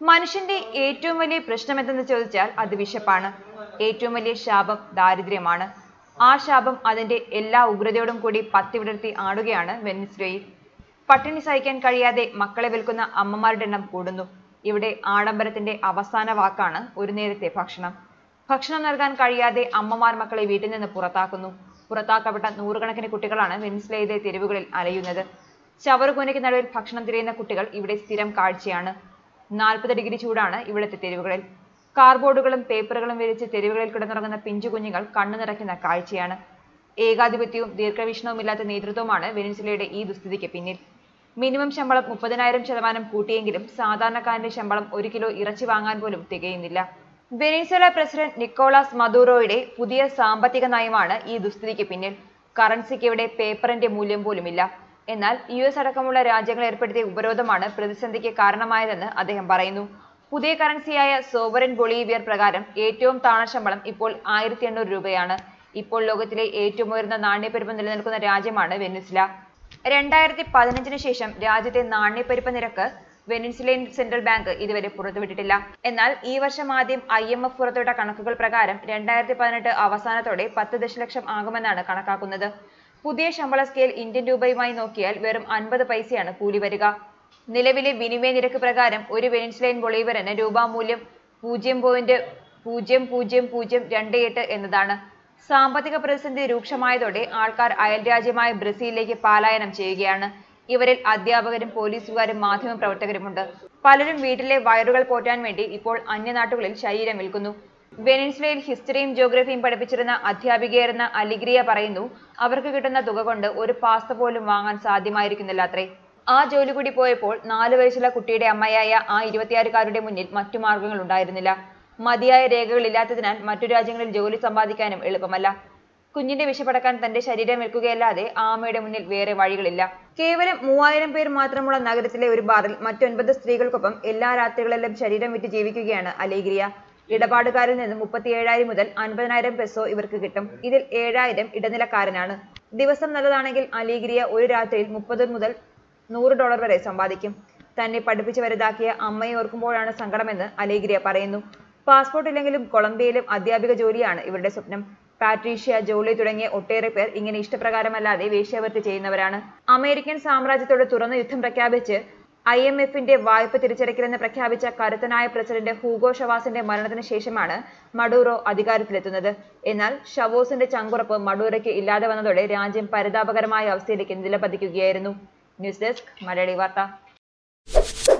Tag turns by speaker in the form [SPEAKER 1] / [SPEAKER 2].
[SPEAKER 1] മനുഷ്യന്റെ ഏറ്റവും വലിയ പ്രശ്നം എന്തെന്ന് ചോദിച്ചാൽ അത് വിശപ്പാണ് ഏറ്റവും വലിയ ശാപം ദാരിദ്ര്യമാണ് ആ ശാപം അതിന്റെ എല്ലാ ഉഗ്രതയോടും കൂടി പത്തി വിടർത്തി ആടുകയാണ് വെനിസ്വേയിൽ പട്ടിണി സഹിക്കാൻ കഴിയാതെ മക്കളെ വിൽക്കുന്ന അമ്മമാരുടെ എണ്ണം കൂടുന്നു ഇവിടെ ആഡംബരത്തിന്റെ അവസാന വാക്കാണ് ഒരു നേരത്തെ ഭക്ഷണം ഭക്ഷണം നൽകാൻ കഴിയാതെ അമ്മമാർ മക്കളെ വീട്ടിൽ നിന്ന് പുറത്താക്കുന്നു പുറത്താക്കപ്പെട്ട നൂറുകണക്കിന് കുട്ടികളാണ് വെനിസ്ലയിലെ തെരുവുകളിൽ അലയുന്നത് ചവറുകൂനയ്ക്ക് നടുവിൽ ഭക്ഷണം തിരയുന്ന കുട്ടികൾ ഇവിടെ സ്ഥിരം കാഴ്ചയാണ് നാൽപ്പത് ഡിഗ്രി ചൂടാണ് ഇവിടുത്തെ തെരുവുകളിൽ കാർബോർഡുകളും പേപ്പറുകളും വിരിച്ച് തെരുവുകളിൽ കിടന്നുറങ്ങുന്ന പിഞ്ചു കുഞ്ഞുങ്ങൾ കണ്ണു നിറയ്ക്കുന്ന കാഴ്ചയാണ് ഏകാധിപത്യവും ദീർഘവീക്ഷണവുമില്ലാത്ത നേതൃത്വമാണ് വെനിൻസുലയുടെ ഈ ദുസ്ഥിതിക്ക് പിന്നിൽ മിനിമം ശമ്പളം മുപ്പതിനായിരം ശതമാനം കൂട്ടിയെങ്കിലും സാധാരണക്കാരന്റെ ശമ്പളം ഒരു കിലോ ഇറച്ചി വാങ്ങാൻ പോലും തികയുന്നില്ല വെനീസുല പ്രസിഡന്റ് നിക്കോളാസ് മദൂറോയുടെ പുതിയ സാമ്പത്തിക നയമാണ് ഈ ദുസ്ഥിതിക്ക് പിന്നിൽ കറൻസിക്ക് ഇവിടെ പേപ്പറിന്റെ മൂല്യം പോലുമില്ല എന്നാൽ യു എസ് അടക്കമുള്ള രാജ്യങ്ങൾ ഏർപ്പെടുത്തിയ ഉപരോധമാണ് പ്രതിസന്ധിക്ക് കാരണമായതെന്ന് അദ്ദേഹം പറയുന്നു പുതിയ കറൻസിയായ സോവറൻ ബൊളീവിയർ പ്രകാരം ഏറ്റവും താണ ശമ്പളം ഇപ്പോൾ ആയിരത്തി എണ്ണൂറ് രൂപയാണ് ഇപ്പോൾ ലോകത്തിലെ ഏറ്റവും ഉയർന്ന നാണ്യപ്പെരുപ്പം നിലനിൽക്കുന്ന രാജ്യമാണ് വെനിസ്ല രണ്ടായിരത്തി പതിനഞ്ചിന് ശേഷം രാജ്യത്തെ നാണ്യപ്പെരുപ്പ നിരക്ക് വെനിൻസുലൻ സെൻട്രൽ ബാങ്ക് ഇതുവരെ പുറത്തുവിട്ടിട്ടില്ല എന്നാൽ ഈ വർഷം ആദ്യം ഐ എം എഫ് പുറത്തുവിട്ട കണക്കുകൾ പ്രകാരം രണ്ടായിരത്തി പതിനെട്ട് അവസാനത്തോടെ പത്ത് ദശലക്ഷം ആകുമെന്നാണ് കണക്കാക്കുന്നത് പുതിയ ശമ്പള സ്കെയിൽ ഇന്ത്യൻ രൂപയുമായി നോക്കിയാൽ വെറും അൻപത് പൈസയാണ് കൂലി വരിക നിലവിലെ വിനിമയ നിരക്ക് പ്രകാരം ഒരു വെനിൻസുലൈൻ ബൊളീവറിന് രൂപാമൂല്യം പൂജ്യം പോയിന്റ് പൂജ്യം പൂജ്യം പൂജ്യം രണ്ട് എട്ട് എന്നതാണ് സാമ്പത്തിക പ്രതിസന്ധി രൂക്ഷമായതോടെ ആൾക്കാർ അയൽരാജ്യമായ ബ്രസീലിലേക്ക് പലായനം ചെയ്യുകയാണ് ഇവരിൽ അധ്യാപകരും പോലീസുകാരും മാധ്യമ പ്രവർത്തകരുമുണ്ട് പലരും വീട്ടിലെ വയറുകൾ പോറ്റാൻ വേണ്ടി ഇപ്പോൾ അന്യനാട്ടുകളിൽ ശരീരം വിൽക്കുന്നു വെനിൻസുലയിൽ ഹിസ്റ്ററിയും ജോഗ്രഫിയും പഠിപ്പിച്ചിരുന്ന അധ്യാപികയായിരുന്ന അലിഗ്രിയ പറയുന്നു അവർക്ക് കിട്ടുന്ന തുക കൊണ്ട് ഒരു പാസ്ത പോലും വാങ്ങാൻ സാധ്യമായിരിക്കുന്നില്ല അത്രേ ആ ജോലി കൂടി പോയപ്പോൾ നാല് വയസ്സുള്ള കുട്ടിയുടെ അമ്മയായ ആ ഇരുപത്തിയാറുകാരുടെ മുന്നിൽ മറ്റു മാർഗങ്ങൾ ഉണ്ടായിരുന്നില്ല മതിയായ രേഖകളില്ലാത്തതിനാൽ മറ്റു രാജ്യങ്ങളിൽ ജോലി സമ്പാദിക്കാനും എളുപ്പമല്ല കുഞ്ഞിന്റെ വിശപ്പടക്കാൻ തന്റെ ശരീരം വിൽക്കുകയല്ലാതെ ആ അമ്മയുടെ മുന്നിൽ വേറെ വഴികളില്ല കേവലം മൂവായിരം പേർ മാത്രമുള്ള നഗരത്തിലെ ഒരു ബാറിൽ മറ്റൊൻപത് സ്ത്രീകൾക്കൊപ്പം എല്ലാ രാത്രികളിലും ശരീരം വിറ്റ് ജീവിക്കുകയാണ് അലേഗ്രിയ ഇടപാടുകാരിൽ നിന്നും മുപ്പത്തി ഏഴായിരം മുതൽ അൻപതിനായിരം പെസോ ഇവർക്ക് കിട്ടും ഇതിൽ ഏഴായിരം ഇടനിലക്കാരനാണ് ദിവസം നല്ലതാണെങ്കിൽ അലീഗ്രിയ ഒരു രാത്രിയിൽ മുപ്പത് മുതൽ നൂറ് ഡോളർ വരെ സമ്പാദിക്കും തന്നെ പഠിപ്പിച്ച് വലുതാക്കിയ അമ്മയെ ഓർക്കുമ്പോഴാണ് സങ്കടമെന്ന് അലേഗ്രിയ പറയുന്നു പാസ്പോർട്ട് ഇല്ലെങ്കിലും കൊളംബിയയിലും അധ്യാപിക ജോലിയാണ് ഇവരുടെ സ്വപ്നം പാട്രീഷ്യ ജോലി തുടങ്ങിയ ഒട്ടേറെ പേർ ഇങ്ങനെ ഇഷ്ടപ്രകാരമല്ലാതെ വേശ്യാവൃത്തി ചെയ്യുന്നവരാണ് അമേരിക്കൻ സാമ്രാജ്യത്തോട് തുറന്ന യുദ്ധം പ്രഖ്യാപിച്ച് ഐ എം എഫിന്റെ വായ്പ തിരിച്ചടയ്ക്കില്ലെന്ന് പ്രഖ്യാപിച്ച കരുത്തനായ പ്രസിഡന്റ് ഹൂഗോ ഷവാസിന്റെ മരണത്തിന് ശേഷമാണ് മഡൂറോ അധികാരത്തിലെത്തുന്നത് എന്നാൽ ഷവോസിന്റെ ചങ്കുറപ്പ് മഡൂറയ്ക്ക് ഇല്ലാതെ വന്നതോടെ രാജ്യം പരിതാപകരമായ അവസ്ഥയിലേക്ക് നിലപതിക്കുകയായിരുന്നു ന്യൂസ് ഡെസ്ക് മലയാളി വാർത്ത